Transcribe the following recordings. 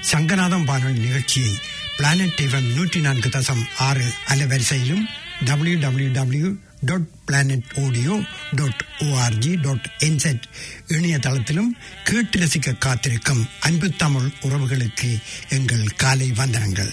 சங்கநாதம் வானொலி நிகழ்ச்சியை பிளானட் டிஃபம் நூற்றி நான்கு தசம் ஆறு அலைவரிசையிலும் W W W dot planet audio dot org dot net இணையதளத்திலும் கேட்டு ரசிக்க காத்திருக்கும் அன்பு தமிழ் உறவுகளுக்கு எங்கள் காலை வந்தனங்கள்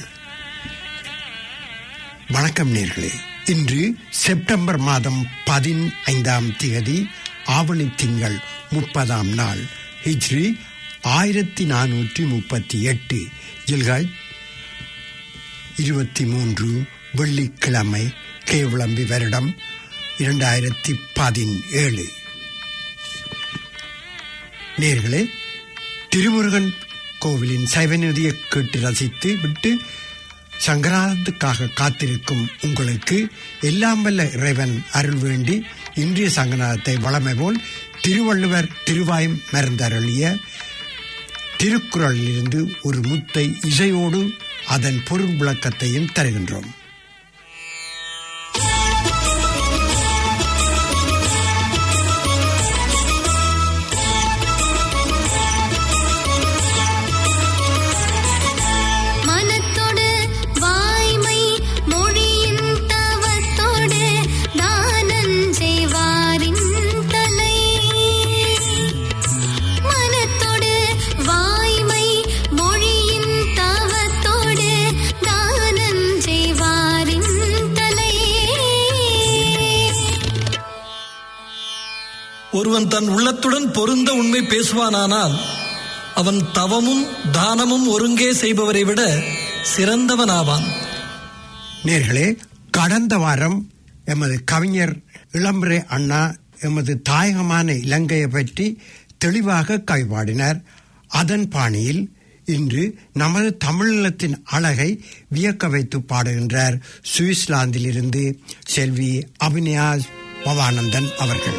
வணக்கம் நேர்களே இன்று செப்டம்பர் மாதம் பதினைந்தாம் தேதி ஆவணி திங்கள் முப்பதாம் நாள் ஹிஜ்ரி ஆயிரத்தி நானூற்றி முப்பத்தி எட்டு ஜில்காய் இருபத்தி மூன்று வெள்ளிக்கிழமை கேவளம்பி வருடம் இரண்டாயிரத்தி பதினேழு நேர்களே திருமுருகன் கோவிலின் சைவநீதியை கேட்டு ரசித்து விட்டு சங்கராதத்துக்காக காத்திருக்கும் உங்களுக்கு எல்லாம் வல்ல இறைவன் அருள் வேண்டி இன்றைய சங்கநாதத்தை வளமை போல் திருவள்ளுவர் திருவாயும் மறந்தருளிய திருக்குறளிலிருந்து ஒரு முத்தை இசையோடு அதன் பொருள் விளக்கத்தையும் தருகின்றோம் மனத்தோடு வாய்மை மொழியின் தவத்தோடு தானஞ்செய்வாரின் தலை மனத்தோடு வாய்மை மொழியின் தவத்தோடு தானஞ்செய்வாரின் தலை ஒருவன் தன் உள்ளத்துடன் பொருந்த உண்மை பேசுவானானால் அவன் தவமும் தானமும் ஒருங்கே செய்பவரை விட சிறந்தவனாவான் நேர்களே கடந்த வாரம் எமது கவிஞர் இளம்பரே அண்ணா எமது தாயகமான இலங்கையை பற்றி தெளிவாக கைப்பாடினார் அதன் பாணியில் இன்று நமது தமிழீழத்தின் அழகை வியக்க வைத்து பாடுகின்றார் சுவிட்சர்லாந்திலிருந்து செல்வி அபிநயா பவானந்தன் அவர்கள்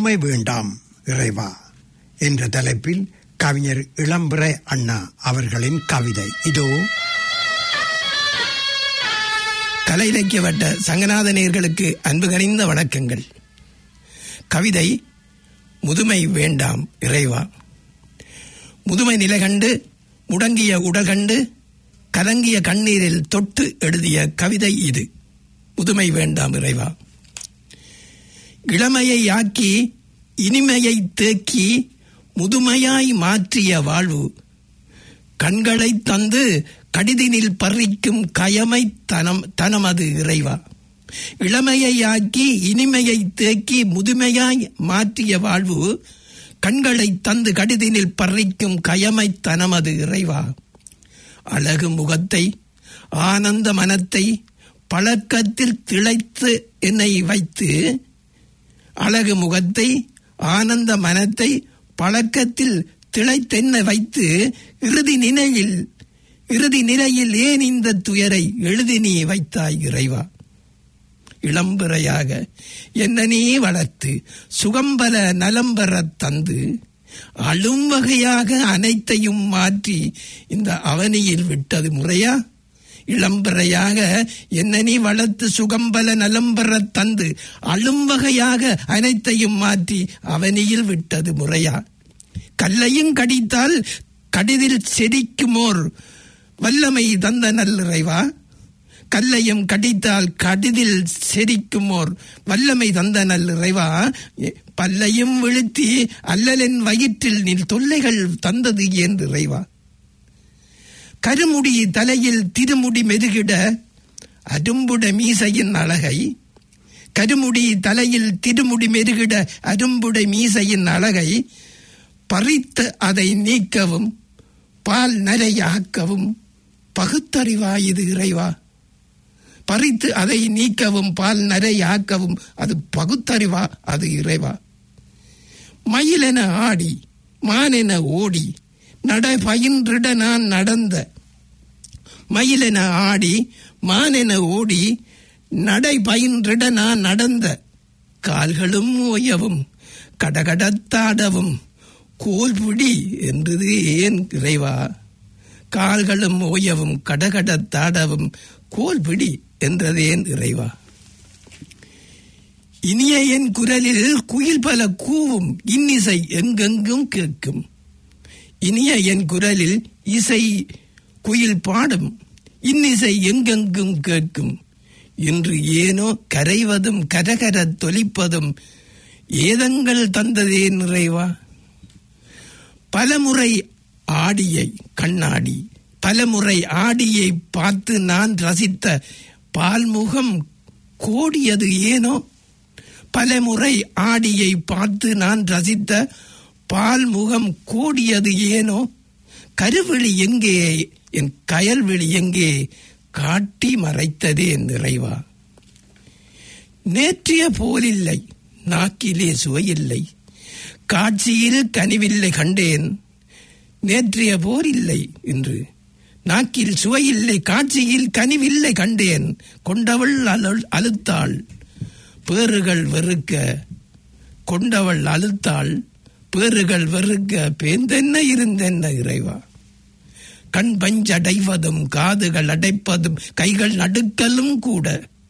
முதுமை வேண்டாம் இறைவா என்ற தலைப்பில் கவிஞர் இளம்பிறை அண்ணா அவர்களின் கவிதை இதோ கலை இலக்கிய வட்ட சங்கநாத நேயர்களுக்கு அன்பு கனிந்த வணக்கங்கள் கவிதை முதுமை வேண்டாம் இறைவா முதுமை நிலை கண்டு முடங்கிய உடல் கண்டு கலங்கிய கண்ணீரில் தொட்டு எழுதிய கவிதை இது முதுமை வேண்டாம் இறைவா இளமையை ஆக்கி இனிமையை தேக்கி முதுமையாய் மாற்றிய வாழ்வு கண்களை தந்து கடிதினில் பறிக்கும் கயமை தனம் தனமது இறைவா இளமையை ஆக்கி இனிமையை தேக்கி முதுமையாய் மாற்றிய வாழ்வு கண்களை தந்து கடிதினில் பறிக்கும் கயமை தனமது இறைவா அழகு முகத்தை ஆனந்த மனத்தை பழக்கத்தில் திளைத்து என்னை வைத்து அழகு முகத்தை ஆனந்த மனத்தை பழக்கத்தில் திளைத்தென்ன வைத்து இறுதி நிலையில் இறுதி நிலையில் ஏன் இந்த துயரை எழுதி நீ வைத்தாய் இறைவா இளம்பிறையாக என்ன நீ வளர்த்து சுகம்பர நலம்பெற தந்து அழும் வகையாக அனைத்தையும் மாற்றி இந்த அவனியில் விட்டது முறையா இளம்பிறையாக என்ன நீ வளர்த்து சுகம்பல நலம்பெற தந்து அழும் வகையாக அனைத்தையும் மாற்றி அவனியில் விட்டது முறையா கல்லையும் கடித்தால் கடிதில் செடிக்குமோர் வல்லமை தந்த நல்லிறைவா கல்லையும் கடித்தால் கடிதில் செரிக்குமோர் வல்லமை தந்த நல்லிறைவா பல்லையும் விழுத்தி அல்லலின் வயிற்றில் நில் தொல்லைகள் தந்தது என்று இறைவா கருமுடி தலையில் திருமுடி மெருகிட அரும்புட மீசையின் அழகை கருமுடி தலையில் திருமுடி மெருகிட அரும்புடை மீசையின் அழகை பறித்து அதை நீக்கவும் பால் நரையாக்கவும் பகுத்தறிவாயுது இறைவா பறித்து அதை நீக்கவும் பால் நரையாக்கவும் அது பகுத்தறிவா அது இறைவா மயிலென ஆடி மானென ஓடி நட பயின்றிட நான் நடந்த மயிலென ஆடி மானென ஓடி நடை பயின்றிட நான் நடந்த கால்களும் ஓயவும் கடகடத்தாடவும் கோல்பிடி என்றது ஏன் இறைவா கால்களும் ஓயவும் கடகடத்தாடவும் கோல்பிடி என்றதேன் இறைவா இனிய என் குரலில் குயில் பல கூவும் இன்னிசை எங்கெங்கும் கேட்கும் இனிய என் குரலில் இசை குயில் பாடும் இன்னிசை எங்கெங்கும் கேட்கும் இன்று ஏனோ கரைவதும் கரகர தொலிப்பதும் ஏதங்கள் தந்ததே நிறைவா பலமுறை ஆடியை கண்ணாடி பலமுறை ஆடியை பார்த்து நான் ரசித்த பால்முகம் கோடியது ஏனோ பலமுறை ஆடியை பார்த்து நான் ரசித்த பால்முகம் கோடியது ஏனோ கருவிழி எங்கே என் கயல்விழி எங்கே காட்டி மறைத்ததே நிறைவா நேற்றிய போலில்லை நாக்கிலே சுவையில்லை காட்சியில் கனிவில்லை கண்டேன் நேற்றைய போர் இல்லை என்று நாக்கில் சுவையில்லை காட்சியில் கனிவில்லை கண்டேன் கொண்டவள் அலு- அழுத்தாள் பேறுகள் வெறுக்க கொண்டவள் அழுத்தாள் பேறுகள் வெறுக்க பேந்தென்ன இருந்தென்ன இறைவா கண் பஞ்சடைவதும் காதுகள் அடைப்பதும் கைகள் நடுக்கலும் கூட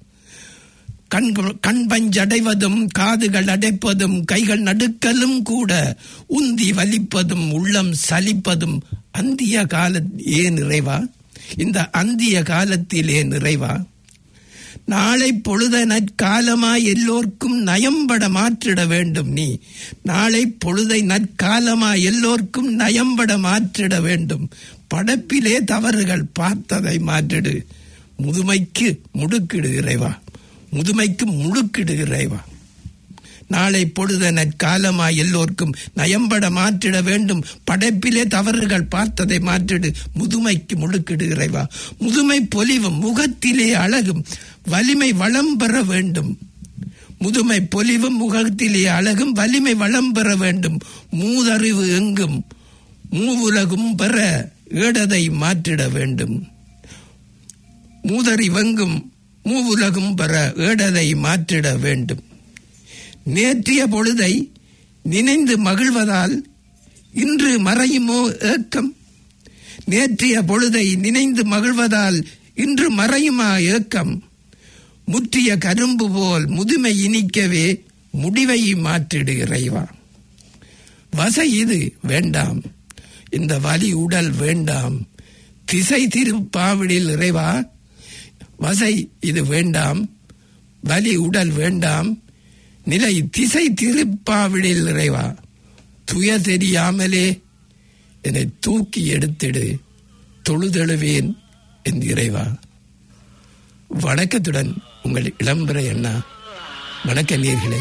கண் கண் பஞ்சடைவதும் காதுகள் அடைப்பதும் கைகள் நடுக்கலும் கூட உந்தி வலிப்பதும் உள்ளம் சலிப்பதும் அந்திய கால ஏன் நிறைவா இந்த அந்திய காலத்தில் ஏன் நிறைவா நாளை பொழுத நற்காலமாய் எல்லோர்க்கும் நயம்பட மாற்றிட வேண்டும் நீ நாளை பொழுதை நற்காலமாய் எல்லோர்க்கும் நயம்பட மாற்றிட வேண்டும் படைப்பிலே தவறுகள் பார்த்ததை மாற்றிடு முதுமைக்கு முடுக்கிடு இறைவா முதுமைக்கு முடுக்கிடு இறைவா நாளை பொழுத நற்காலமாய் எல்லோர்க்கும் நயம்பட மாற்றிட வேண்டும் படைப்பிலே தவறுகள் பார்த்ததை மாற்றிடு முதுமைக்கு முடுக்கிடு இறைவா முதுமை பொலிவும் முகத்திலே அழகும் வலிமை வளம் பெற வேண்டும் முதுமை பொலிவும் முகத்திலே அழகும் வலிமை வளம் பெற வேண்டும் மூதறிவு எங்கும் மூவுலகும் பெற ஏடதை மாற்றிட வேண்டும் மூதறிவெங்கும் மூவுலகும் பெற ஏடதை மாற்றிட வேண்டும் நேற்றைய பொழுதை நினைந்து மகிழ்வதால் இன்று மறையுமோ ஏக்கம் நேற்றைய பொழுதை நினைந்து மகிழ்வதால் இன்று மறையுமா ஏக்கம் முற்றிய கரும்பு போல் முதுமை இனிக்கவே முடிவை மாற்றிடு இறைவா வசை இது வேண்டாம் இந்த வலி உடல் வேண்டாம் திசை திருப்பாவிடில் இறைவா வசை இது வேண்டாம் வலி உடல் வேண்டாம் நிலை திசை திருப்பாவிடில் இறைவா துய தெரியாமலே என்னை தூக்கி எடுத்திடு தொழுதெழுவேன் என் இறைவா வணக்கத்துடன் உங்கள் இளம்பர அண்ணா வணக்க நீர்களே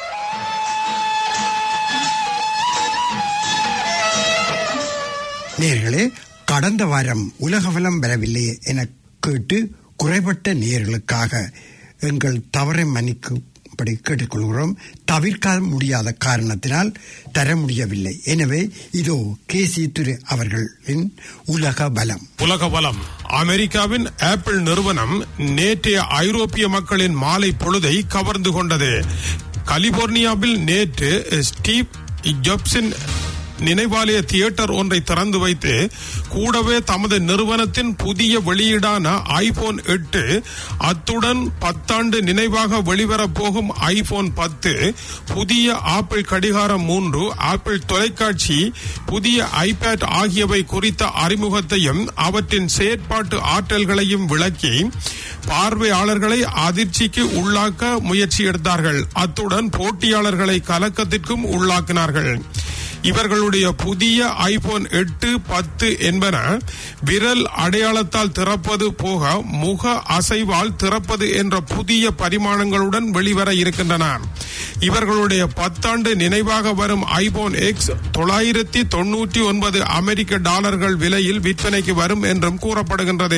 நேர்களே கடந்த வாரம் உலக வலம் வரவில்லை என கேட்டு குறைபட்ட நேர்களுக்காக எங்கள் தவறை மன்னிக்கும்படி கேட்டுக்கொள்கிறோம் தவிர்க்க முடியாத காரணத்தினால் தர முடியவில்லை எனவே இதோ கே சி துரு அவர்களின் உலக பலம் உலக வளம் அமெரிக்காவின் ஆப்பிள் நிறுவனம் நேற்றைய ஐரோப்பிய மக்களின் மாலை பொழுதை கவர்ந்து கொண்டது கலிபோர்னியாவில் நேற்று ஸ்டீவ் ஜாப்ஸின் நினைவாலய தியேட்டர் ஒன்றை திறந்து வைத்து கூடவே தமது நிறுவனத்தின் புதிய வெளியீடான ஐபோன் எட்டு அத்துடன் பத்தாண்டு நினைவாக வெளிவரப் போகும் ஐபோன் பத்து புதிய ஆப்பிள் கடிகாரம் மூன்று ஆப்பிள் தொலைக்காட்சி புதிய ஐபேட் ஆகியவை குறித்த அறிமுகத்தையும் அவற்றின் செயற்பாட்டு ஆற்றல்களையும் விளக்கி பார்வையாளர்களை அதிர்ச்சிக்கு உள்ளாக்க முயற்சி எடுத்தார்கள் அத்துடன் போட்டியாளர்களை கலக்கத்திற்கும் உள்ளாக்கினார்கள் இவர்களுடைய புதிய ஐபோன் எட்டு பத்து என்பன விரல் அடையாளத்தால் திறப்பது போக முக அசைவால் திறப்பது என்ற புதிய பரிமாணங்களுடன் வெளிவர இருக்கின்றன இவர்களுடைய பத்தாண்டு நினைவாக வரும் ஐபோன் எக்ஸ் தொள்ளாயிரத்தி தொன்னூற்றி ஒன்பது அமெரிக்க டாலர்கள் விலையில் விற்பனைக்கு வரும் என்றும் கூறப்படுகின்றது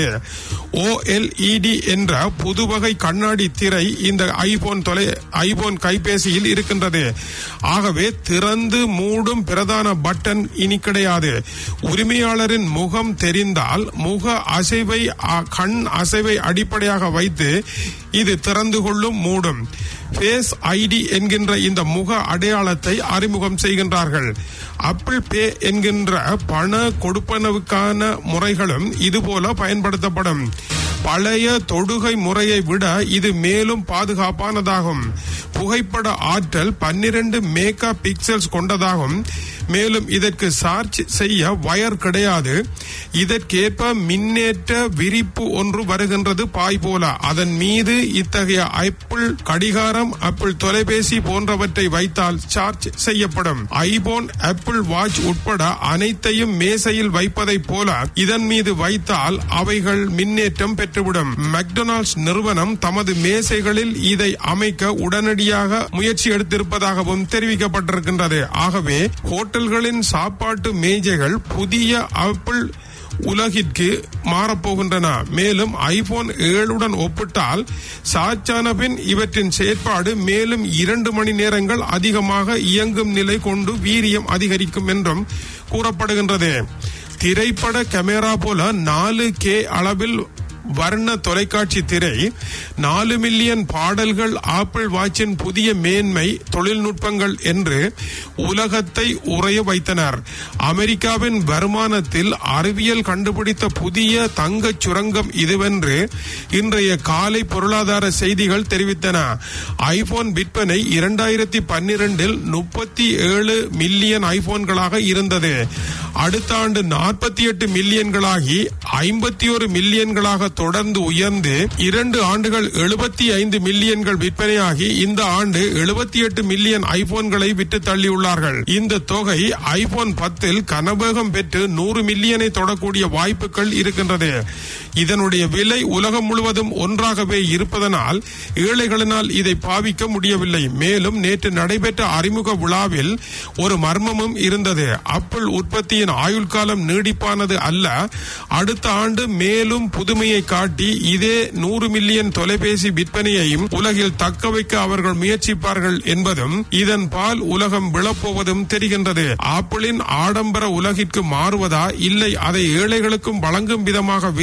ஓஎல்இடி என்ற புதுவகை கண்ணாடி திரை இந்த ஐபோன் தொலை ஐபோன் கைபேசியில் இருக்கின்றது ஆகவே திறந்து மூடும் பிரதான பட்டன் இனி கிடையாது உரிமையாளரின் முகம் தெரிந்தால் முக அசைவை அ, கண் அசைவை அடிப்படையாக வைத்து இது திறந்து கொள்ளும் மூடும் ஃபேஸ் ஐடி என்கின்ற இந்த முக அடையாளத்தை அறிமுகம் செய்கின்றார்கள் அப்பிள் பே என்கின்ற பண கொடுப்பனவுக்கான முறைகளும் இதுபோல பயன்படுத்தப்படும் பழைய தொடுகை முறையை விட இது மேலும் பாதுகாப்பானதாகும் புகைப்பட ஆற்றல் பன்னிரண்டு மேகா பிக்சல்ஸ் கொண்டதாகும் மேலும் இதற்கு சார்ஜ் செய்ய வயர் கிடையாது இதற்கேற்ப மின்னேற்ற விரிப்பு ஒன்று வருகின்றது பாய் போல அதன் மீது இத்தகைய ஆப்பிள் கடிகாரம் ஆப்பிள் தொலைபேசி போன்றவற்றை வைத்தால் சார்ஜ் செய்யப்படும் ஐபோன் ஆப்பிள் வாட்ச் உட்பட அனைத்தையும் மேசையில் வைப்பதைப் போல இதன் மீது வைத்தால் அவைகள் மின்னேற்றம் பெற்றுவிடும் மெக்டொனால்ட்ஸ் நிறுவனம் தமது மேசைகளில் இதை அமைக்க உடனடியாக முயற்சி எடுத்திருப்பதாகவும் தெரிவிக்கப்பட்டிருக்கின்றது ஆகவே ஹோட்டல்களின் சாப்பாட்டு மேஜைகள் புதிய ஆப்பிள் உலகிற்கு மாறப்போகின்றன மேலும் ஐபோன் ஏழுடன் ஒப்பிட்டால் சாட்சான பின் இவற்றின் செயற்பாடு மேலும் இரண்டு மணி நேரங்கள் அதிகமாக இயங்கும் நிலை கொண்டு வீரியம் அதிகரிக்கும் என்றும் கூறப்படுகின்றது திரைப்பட கேமரா போல நாலு கே அளவில் வர்ண தொலைக்காட்சி திரை நாலு மில்லியன் பாடல்கள் ஆப்பிள் வாட்சின் புதிய மேன்மை தொழில்நுட்பங்கள் என்று உலகத்தை உறைய வைத்தனர் அமெரிக்காவின் வருமானத்தில் அறிவியல் கண்டுபிடித்த புதிய தங்கச் சுரங்கம் இதுவென்று இன்றைய காலை பொருளாதார செய்திகள் தெரிவித்தன ஐபோன் விற்பனை இரண்டாயிரத்தி பன்னிரண்டில் முப்பத்தி ஏழு மில்லியன் ஐபோன்களாக இருந்தது அடுத்த ஆண்டு நாற்பத்தி எட்டு மில்லியன்களாகி ஐம்பத்தி ஒரு மில்லியன்களாக தொடர்ந்து உயர்ந்து இரண்டு ஆண்டுகள் எழுபத்தி ஐந்து மில்லியன்கள் விற்பனையாகி இந்த ஆண்டு எழுபத்தி எட்டு மில்லியன் ஐபோன்களை விட்டு தள்ளியுள்ளார்கள் இந்த தொகை ஐபோன் பத்தில் கனவேகம் பெற்று நூறு மில்லியனை தொடக்கூடிய வாய்ப்புகள் இருக்கின்றது இதனுடைய விலை உலகம் முழுவதும் ஒன்றாகவே இருப்பதனால் ஏழைகளினால் இதை பாவிக்க முடியவில்லை மேலும் நேற்று நடைபெற்ற அறிமுக விழாவில் ஒரு மர்மமும் இருந்தது அப்பிள் உற்பத்தியின் ஆயுள் காலம் நீடிப்பானது அல்ல அடுத்த ஆண்டு மேலும் புதுமையை காட்டி இதே நூறு மில்லியன் தொலைபேசி விற்பனையையும் உலகில் தக்க வைக்க அவர்கள் முயற்சிப்பார்கள் என்பதும் இதன் பால் உலகம் விழப்போவதும் தெரிகின்றது ஆப்பிளின் ஆடம்பர உலகிற்கு மாறுவதா இல்லை அதை ஏழைகளுக்கும் வழங்கும் விதமாக விலை இறங்க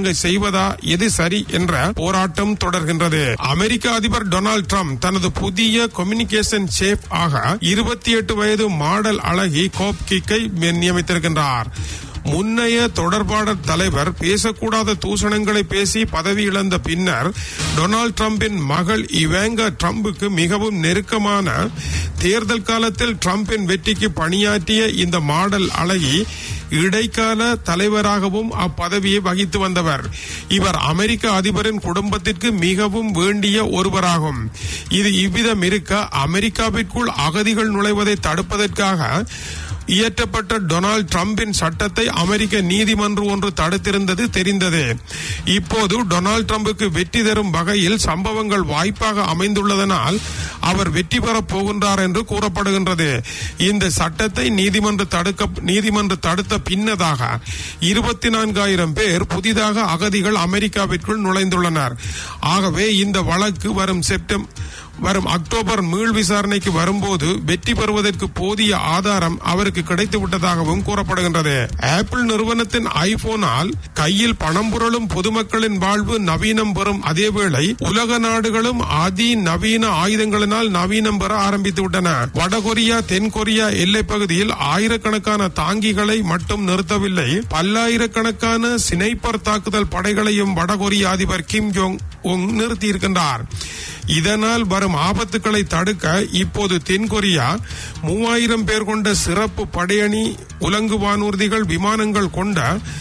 ஊரடங்கை செய்வதா எது சரி என்ற போராட்டம் தொடர்கின்றது அமெரிக்க அதிபர் டொனால்ட் ட்ரம்ப் தனது புதிய கம்யூனிகேஷன் சேஃப் ஆக இருபத்தி எட்டு வயது மாடல் அழகி கோப் கிக்கை நியமித்திருக்கின்றார் முன்னைய தொடர்பாடல் தலைவர் பேசக்கூடாத தூஷணங்களை பேசி பதவி இழந்த பின்னர் டொனால்ட் ட்ரம்பின் மகள் இவேங்கா ட்ரம்புக்கு மிகவும் நெருக்கமான தேர்தல் காலத்தில் ட்ரம்பின் வெற்றிக்கு பணியாற்றிய இந்த மாடல் அழகி இடைக்கால தலைவராகவும் அப்பதவியை வகித்து வந்தவர் இவர் அமெரிக்க அதிபரின் குடும்பத்திற்கு மிகவும் வேண்டிய ஒருவராகும் இது இவ்விதம் இருக்க அமெரிக்காவிற்குள் அகதிகள் நுழைவதை தடுப்பதற்காக இயற்றப்பட்ட டொனால்ட் ட்ரம்பின் சட்டத்தை அமெரிக்க நீதிமன்றம் ஒன்று தடுத்திருந்தது தெரிந்தது இப்போது டொனால்ட் ட்ரம்புக்கு வெற்றி தரும் வகையில் சம்பவங்கள் வாய்ப்பாக அமைந்துள்ளதனால் அவர் வெற்றி பெறப் போகின்றார் என்று கூறப்படுகின்றது இந்த சட்டத்தை நீதிமன்ற தடுக்க நீதிமன்ற தடுத்த பின்னதாக இருபத்தி நான்காயிரம் பேர் புதிதாக அகதிகள் அமெரிக்காவிற்குள் நுழைந்துள்ளனர் ஆகவே இந்த வழக்கு வரும் செப்டம்பர் வரும் அக்டோபர் மீள் விசாரணைக்கு வரும்போது வெற்றி பெறுவதற்கு போதிய ஆதாரம் அவருக்கு கிடைத்து விட்டதாகவும் கூறப்படுகின்றது ஆப்பிள் நிறுவனத்தின் ஐபோனால் கையில் பணம் புரளும் பொதுமக்களின் வாழ்வு நவீனம் பெறும் அதேவேளை உலக நாடுகளும் அதி நவீன ஆயுதங்களினால் நவீனம் பெற ஆரம்பித்து விட்டன வடகொரியா தென்கொரியா எல்லைப் பகுதியில் ஆயிரக்கணக்கான தாங்கிகளை மட்டும் நிறுத்தவில்லை பல்லாயிரக்கணக்கான சினைப்பர் தாக்குதல் படைகளையும் வடகொரிய அதிபர் கிம் ஜோங் உங் நிறுத்தியிருக்கின்றார் இதனால் வரும் ஆபத்துக்களை தடுக்க இப்போது தென்கொரியா மூவாயிரம் பேர் கொண்ட சிறப்பு படையணி உலங்கு வானூர்திகள் விமானங்கள் கொண்ட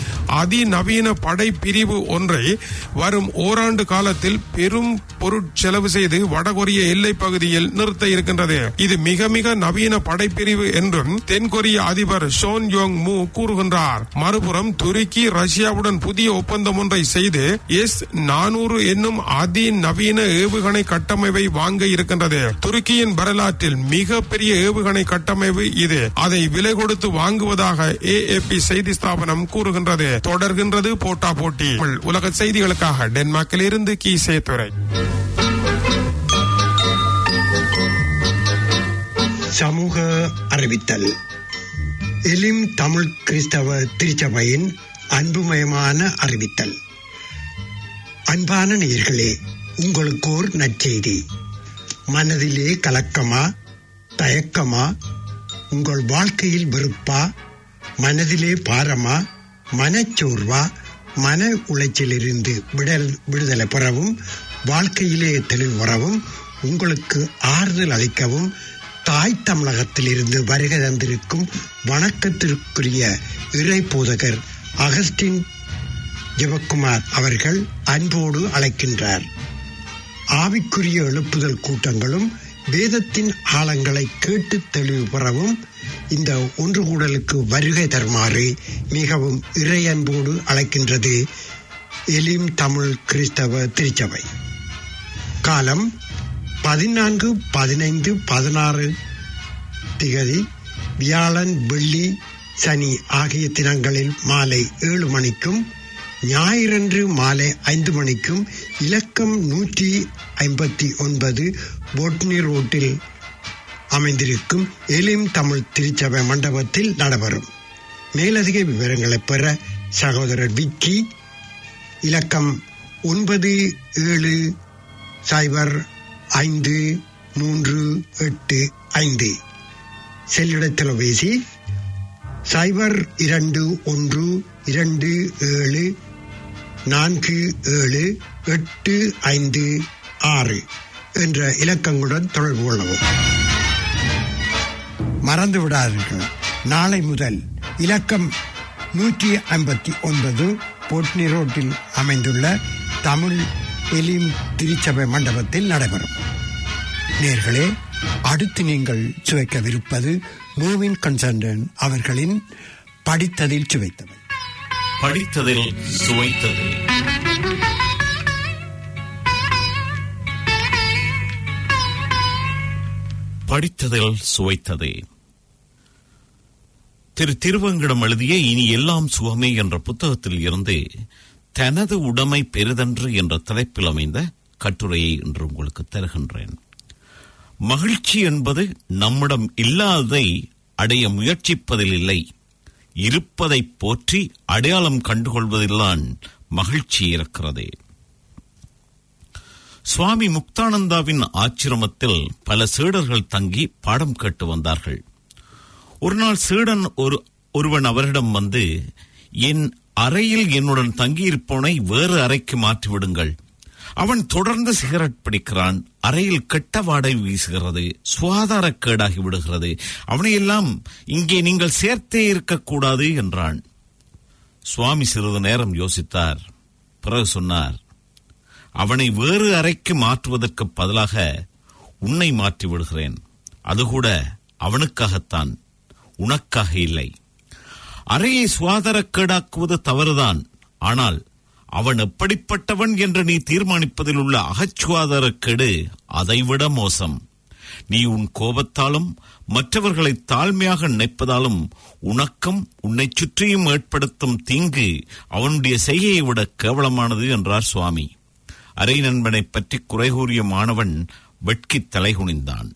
அதிநவீன படை பிரிவு ஒன்றை வரும் ஓராண்டு காலத்தில் பெரும் பொருட்செலவு செய்து வடகொரிய எல்லைப் பகுதியில் நிறுத்த இருக்கின்றது இது மிக மிக நவீன படைப்பிரிவு என்றும் தென்கொரிய அதிபர் ஷோன் யோங் மூ கூறுகின்றார் மறுபுறம் துருக்கி ரஷ்யாவுடன் புதிய ஒப்பந்தம் ஒன்றை செய்து எஸ் நானூறு என்னும் அதிநவீன ஏவுகணை கட்டமைப்பை வாங்க இருக்கின்றது துருக்கியின் வரலாற்றில் மிக பெரிய ஏவுகணை கட்டமைப்பு இது அதை விலை கொடுத்து வாங்குவதாக ஏஏபி செய்தி ஸ்தாபனம் கூறுகின்றது தொடர்கின்றது போட்டா போட்டி உலக செய்திகளுக்காக டென்மார்க்கில் இருந்து கீசே துறை சமூக அறிவித்தல் எலிம் தமிழ் கிறிஸ்தவ திருச்சபையின் அன்புமயமான அறிவித்தல் அன்பான நேயர்களே உங்களுக்கு ஓர் நற்செய்தி மனதிலே கலக்கமா தயக்கமா உங்கள் வாழ்க்கையில் வெறுப்பா மனதிலே பாரமா மனச்சோர்வா மன உளைச்சலிலிருந்து விடல் விடுதலை பெறவும் வாழ்க்கையிலே தெளிவு வரவும் உங்களுக்கு ஆறுதல் அளிக்கவும் தாய் தமிழகத்தில் இருந்து வருகை தந்திருக்கும் வணக்கத்திற்குரிய இறை போதகர் அகஸ்டின் ஜெபக்குமார் அவர்கள் அன்போடு அழைக்கின்றார் ஆவிக்குரிய எழுப்புதல் கூட்டங்களும் வேதத்தின் ஆழங்களை கேட்டு தெளிவு பெறவும் இந்த ஒன்று கூடலுக்கு வருகை தருமாறு மிகவும் இறை அன்போடு அழைக்கின்றது எலிம் தமிழ் கிறிஸ்தவ திருச்சபை காலம் பதினான்கு பதினைந்து பதினாறு திகதி வியாழன் வெள்ளி சனி ஆகிய தினங்களில் மாலை ஏழு மணிக்கும் ஞாயிறன்று மாலை ஐந்து மணிக்கும் இலக்கம் நூற்றி ஐம்பத்தி ஒன்பது பொட்னி ரோட்டில் அமைந்திருக்கும் எலிம் தமிழ் திருச்சபை மண்டபத்தில் நடைபெறும் மேலதிக விவரங்களை பெற சகோதரர் விக்கி இலக்கம் ஒன்பது ஏழு சைபர் ஐந்து மூன்று எட்டு ஐந்து செல்லிட தொலைபேசி சைபர் இரண்டு ஒன்று இரண்டு ஏழு நான்கு ஏழு எட்டு ஐந்து ஆறு என்ற இலக்கங்களுடன் தொடர்பு கொள்ளவும் மறந்து விடாதீர்கள் நாளை முதல் இலக்கம் நூற்றி ஐம்பத்தி ஒன்பது போட்னி ரோட்டில் அமைந்துள்ள தமிழ் எலிம் திருச்சபை மண்டபத்தில் நடைபெறும் நேர்களே அடுத்து நீங்கள் சுவைக்கவிருப்பது மூவின் கன்சல்டன் அவர்களின் படித்ததில் சுவைத்தவை படித்ததில் சுவைத்தது படித்ததில் சுவைத்தது திரு திருவங்கிடம் எழுதிய இனி எல்லாம் சுகமே என்ற புத்தகத்தில் இருந்து தனது உடைமை பெரிதன்று என்ற தலைப்பில் அமைந்த கட்டுரையை இன்று உங்களுக்கு தருகின்றேன் மகிழ்ச்சி என்பது நம்மிடம் இல்லாததை அடைய முயற்சிப்பதில் இல்லை இருப்பதை போற்றி அடையாளம் கண்டுகொள்வதில்தான் மகிழ்ச்சி இருக்கிறது சுவாமி முக்தானந்தாவின் ஆச்சிரமத்தில் பல சீடர்கள் தங்கி பாடம் கேட்டு வந்தார்கள் ஒரு நாள் சீடன் ஒரு ஒருவன் அவரிடம் வந்து என் அறையில் என்னுடன் தங்கியிருப்பவனை வேறு அறைக்கு மாற்றிவிடுங்கள் அவன் தொடர்ந்து சிகரெட் பிடிக்கிறான் அறையில் கெட்ட வாடை வீசுகிறது சுகாதாரக்கேடாகி விடுகிறது அவனையெல்லாம் இங்கே நீங்கள் சேர்த்தே இருக்கக்கூடாது என்றான் சுவாமி சிறிது நேரம் யோசித்தார் பிறகு சொன்னார் அவனை வேறு அறைக்கு மாற்றுவதற்கு பதிலாக உன்னை மாற்றி விடுகிறேன் அது கூட அவனுக்காகத்தான் உனக்காக இல்லை அறையை சுகாதாரக்கேடாக்குவது தவறுதான் ஆனால் அவன் எப்படிப்பட்டவன் என்று நீ தீர்மானிப்பதில் உள்ள அகச்சுவாதாரக்கேடு அதைவிட மோசம் நீ உன் கோபத்தாலும் மற்றவர்களை தாழ்மையாக நினைப்பதாலும் உனக்கும் உன்னை சுற்றியும் ஏற்படுத்தும் தீங்கு அவனுடைய செய்கையை விட கேவலமானது என்றார் சுவாமி அரை நண்பனை பற்றி குறை கூறிய மாணவன் வெட்கித் தலைகுனிந்தான்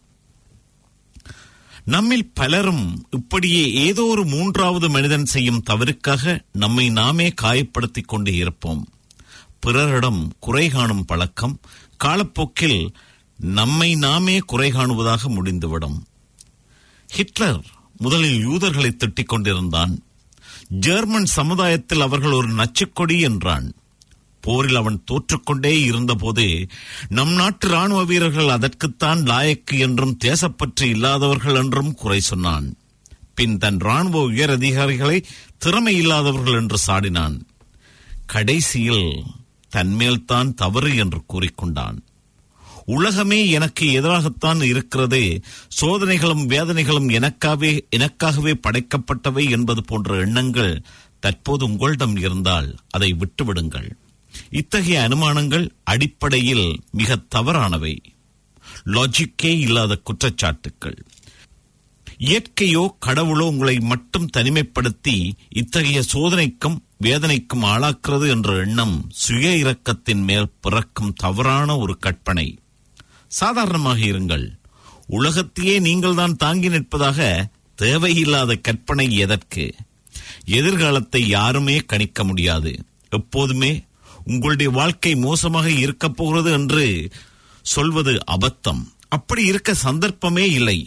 நம்மில் பலரும் இப்படியே ஏதோ ஒரு மூன்றாவது மனிதன் செய்யும் தவறுக்காக நம்மை நாமே காயப்படுத்திக் கொண்டு இருப்போம் பிறரிடம் குறை காணும் பழக்கம் காலப்போக்கில் நம்மை நாமே குறை காணுவதாக முடிந்துவிடும் ஹிட்லர் முதலில் யூதர்களை திட்டிக் கொண்டிருந்தான் ஜெர்மன் சமுதாயத்தில் அவர்கள் ஒரு நச்சுக்கொடி என்றான் போரில் அவன் தோற்றுக்கொண்டே இருந்தபோது நம் நாட்டு ராணுவ வீரர்கள் அதற்குத்தான் லாயக்கு என்றும் தேசப்பற்று இல்லாதவர்கள் என்றும் குறை சொன்னான் பின் தன் ராணுவ உயர் அதிகாரிகளை திறமை இல்லாதவர்கள் என்று சாடினான் கடைசியில் தன்மேல்தான் தவறு என்று கூறிக்கொண்டான் உலகமே எனக்கு எதிராகத்தான் இருக்கிறது சோதனைகளும் வேதனைகளும் எனக்காகவே எனக்காகவே படைக்கப்பட்டவை என்பது போன்ற எண்ணங்கள் தற்போது உங்களிடம் இருந்தால் அதை விட்டுவிடுங்கள் இத்தகைய அனுமானங்கள் அடிப்படையில் மிக தவறானவை லாஜிக்கே இல்லாத குற்றச்சாட்டுக்கள் இயற்கையோ கடவுளோ உங்களை மட்டும் தனிமைப்படுத்தி இத்தகைய சோதனைக்கும் வேதனைக்கும் ஆளாக்குறது என்ற எண்ணம் சுய இரக்கத்தின் மேல் பிறக்கும் தவறான ஒரு கற்பனை சாதாரணமாக இருங்கள் உலகத்தையே நீங்கள்தான் தாங்கி நிற்பதாக தேவையில்லாத கற்பனை எதற்கு எதிர்காலத்தை யாருமே கணிக்க முடியாது எப்போதுமே உங்களுடைய வாழ்க்கை மோசமாக இருக்கப் போகிறது என்று சொல்வது அபத்தம் அப்படி இருக்க சந்தர்ப்பமே இல்லை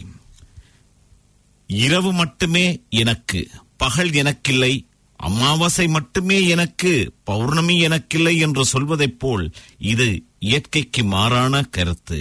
இரவு மட்டுமே எனக்கு பகல் எனக்கில்லை அமாவாசை மட்டுமே எனக்கு பௌர்ணமி எனக்கில்லை என்று சொல்வதைப் போல் இது இயற்கைக்கு மாறான கருத்து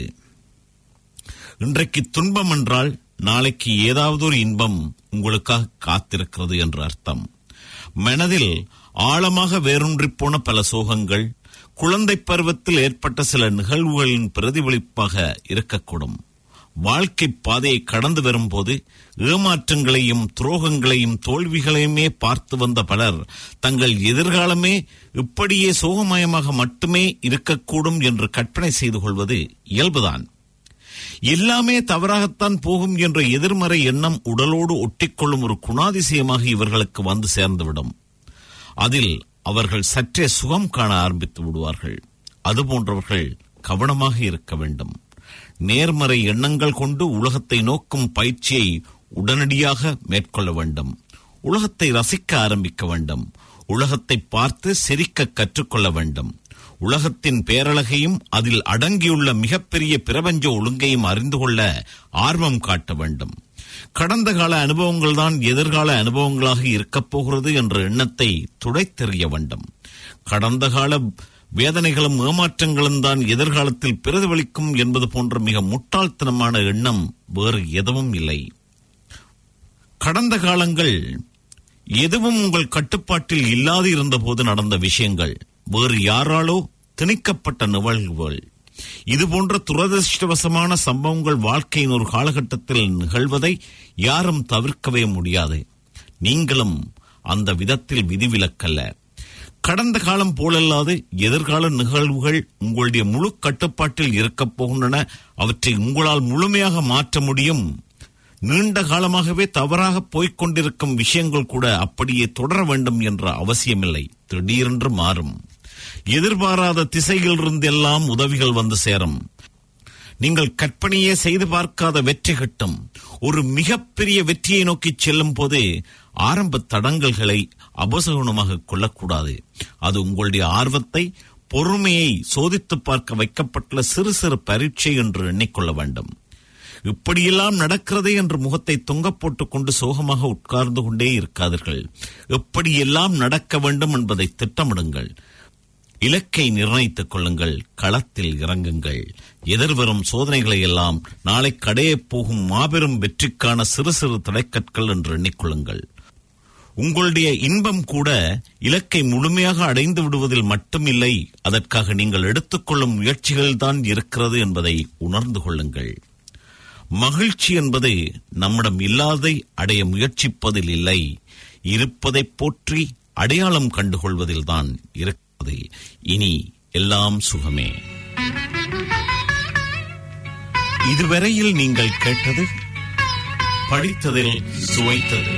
இன்றைக்கு துன்பம் என்றால் நாளைக்கு ஏதாவது ஒரு இன்பம் உங்களுக்காக காத்திருக்கிறது என்று அர்த்தம் மனதில் ஆழமாக வேரூன்றிப் போன பல சோகங்கள் குழந்தை பருவத்தில் ஏற்பட்ட சில நிகழ்வுகளின் பிரதிபலிப்பாக இருக்கக்கூடும் வாழ்க்கை பாதையை கடந்து வரும்போது ஏமாற்றங்களையும் துரோகங்களையும் தோல்விகளையுமே பார்த்து வந்த பலர் தங்கள் எதிர்காலமே இப்படியே சோகமயமாக மட்டுமே இருக்கக்கூடும் என்று கற்பனை செய்து கொள்வது இயல்புதான் எல்லாமே தவறாகத்தான் போகும் என்ற எதிர்மறை எண்ணம் உடலோடு ஒட்டிக்கொள்ளும் ஒரு குணாதிசயமாக இவர்களுக்கு வந்து சேர்ந்துவிடும் அதில் அவர்கள் சற்றே சுகம் காண ஆரம்பித்து விடுவார்கள் அதுபோன்றவர்கள் கவனமாக இருக்க வேண்டும் நேர்மறை எண்ணங்கள் கொண்டு உலகத்தை நோக்கும் பயிற்சியை உடனடியாக மேற்கொள்ள வேண்டும் உலகத்தை ரசிக்க ஆரம்பிக்க வேண்டும் உலகத்தை பார்த்து சிரிக்க கற்றுக்கொள்ள வேண்டும் உலகத்தின் பேரழகையும் அதில் அடங்கியுள்ள மிகப்பெரிய பிரபஞ்ச ஒழுங்கையும் அறிந்து கொள்ள ஆர்வம் காட்ட வேண்டும் கடந்த கால அனுபவங்கள் தான் எதிர்கால அனுபவங்களாக இருக்கப் போகிறது என்ற எண்ணத்தை துடைத்தெறிய வேண்டும் கடந்த கால வேதனைகளும் ஏமாற்றங்களும் தான் எதிர்காலத்தில் பிரதிபலிக்கும் என்பது போன்ற மிக முட்டாள்தனமான எண்ணம் வேறு எதுவும் இல்லை கடந்த காலங்கள் எதுவும் உங்கள் கட்டுப்பாட்டில் இல்லாது இருந்தபோது நடந்த விஷயங்கள் வேறு யாராலோ திணிக்கப்பட்ட நிகழ்வுகள் இதுபோன்ற துரதிருஷ்டவசமான சம்பவங்கள் வாழ்க்கையின் ஒரு காலகட்டத்தில் நிகழ்வதை யாரும் தவிர்க்கவே முடியாது நீங்களும் அந்த விதத்தில் விதிவிலக்கல்ல கடந்த காலம் போலல்லாது எதிர்கால நிகழ்வுகள் உங்களுடைய முழு கட்டுப்பாட்டில் இருக்கப் போகின்றன அவற்றை உங்களால் முழுமையாக மாற்ற முடியும் நீண்ட காலமாகவே தவறாக போய்க் கொண்டிருக்கும் விஷயங்கள் கூட அப்படியே தொடர வேண்டும் என்ற அவசியமில்லை திடீரென்று மாறும் எதிர்பாராத திசையிலிருந்து எல்லாம் உதவிகள் வந்து சேரும் நீங்கள் கற்பனையே செய்து பார்க்காத வெற்றி கிட்டும் ஒரு மிகப்பெரிய வெற்றியை நோக்கி செல்லும் போது ஆரம்ப தடங்கல்களை அபசகுணமாக கொள்ளக்கூடாது அது உங்களுடைய ஆர்வத்தை பொறுமையை சோதித்து பார்க்க வைக்கப்பட்டுள்ள சிறு சிறு பரீட்சை என்று எண்ணிக்கொள்ள வேண்டும் இப்படியெல்லாம் நடக்கிறதே என்று முகத்தை தொங்க போட்டுக் கொண்டு சோகமாக உட்கார்ந்து கொண்டே இருக்காதீர்கள் எப்படியெல்லாம் நடக்க வேண்டும் என்பதை திட்டமிடுங்கள் இலக்கை நிர்ணயித்துக் கொள்ளுங்கள் களத்தில் இறங்குங்கள் எதிர்வரும் சோதனைகளை எல்லாம் நாளை கடையப் போகும் மாபெரும் வெற்றிக்கான சிறு சிறு தடைக்கற்கள் என்று எண்ணிக்கொள்ளுங்கள் உங்களுடைய இன்பம் கூட இலக்கை முழுமையாக அடைந்து விடுவதில் மட்டுமில்லை அதற்காக நீங்கள் எடுத்துக்கொள்ளும் முயற்சிகள்தான் இருக்கிறது என்பதை உணர்ந்து கொள்ளுங்கள் மகிழ்ச்சி என்பது நம்மிடம் இல்லாதை அடைய முயற்சிப்பதில் இல்லை இருப்பதைப் போற்றி அடையாளம் கண்டுகொள்வதில்தான் இருக்கிறது இனி எல்லாம் சுகமே இதுவரையில் நீங்கள் கேட்டது படித்ததில் சுவைத்தது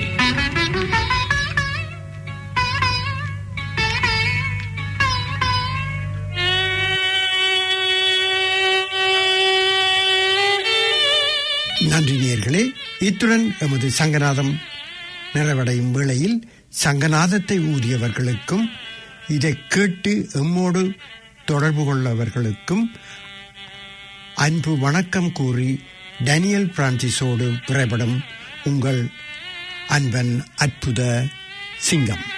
நன்றி நேயர்களே இத்துடன் எமது சங்கநாதம் நிறைவடையும் வேளையில் சங்கநாதத்தை ஊதியவர்களுக்கும் இதை கேட்டு எம்மோடு தொடர்பு கொள்ளவர்களுக்கும் அன்பு வணக்கம் கூறி டேனியல் பிரான்சிஸோடு விரைபடும் உங்கள் அன்பன் அற்புத சிங்கம்